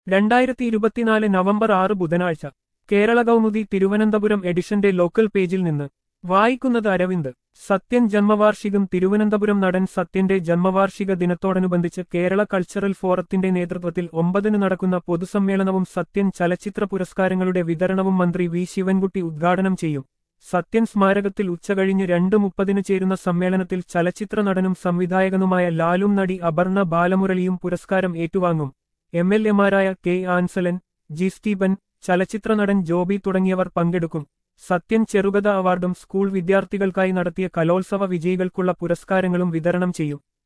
രണ്ടായിരത്തി ഇരുപത്തിനാല് നവംബർ ആറ് ബുധനാഴ്ച കേരള കൗമുദി തിരുവനന്തപുരം എഡിഷന്റെ ലോക്കൽ പേജിൽ നിന്ന് വായിക്കുന്നത് അരവിന്ദ് സത്യൻ ജന്മവാർഷികം തിരുവനന്തപുരം നടൻ സത്യന്റെ ജന്മവാർഷിക ദിനത്തോടനുബന്ധിച്ച് കേരള കൾച്ചറൽ ഫോറത്തിന്റെ നേതൃത്വത്തിൽ ഒമ്പതിന് നടക്കുന്ന പൊതുസമ്മേളനവും സത്യൻ ചലച്ചിത്ര പുരസ്കാരങ്ങളുടെ വിതരണവും മന്ത്രി വി ശിവൻകുട്ടി ഉദ്ഘാടനം ചെയ്യും സത്യൻ സ്മാരകത്തിൽ ഉച്ചകഴിഞ്ഞ് രണ്ട് മുപ്പതിന് ചേരുന്ന സമ്മേളനത്തിൽ ചലച്ചിത്ര നടനും സംവിധായകനുമായ ലാലും നടി അപർണ ബാലമുരളിയും പുരസ്കാരം ഏറ്റുവാങ്ങും എം എൽ എമാരായ കെ ആൻസലൻ ജി സ്റ്റീബൻ ചലച്ചിത്ര നടൻ ജോബി തുടങ്ങിയവർ പങ്കെടുക്കും സത്യൻ ചെറുകഥ അവാർഡും സ്കൂൾ വിദ്യാർത്ഥികൾക്കായി നടത്തിയ കലോത്സവ വിജയികൾക്കുള്ള പുരസ്കാരങ്ങളും വിതരണം ചെയ്യും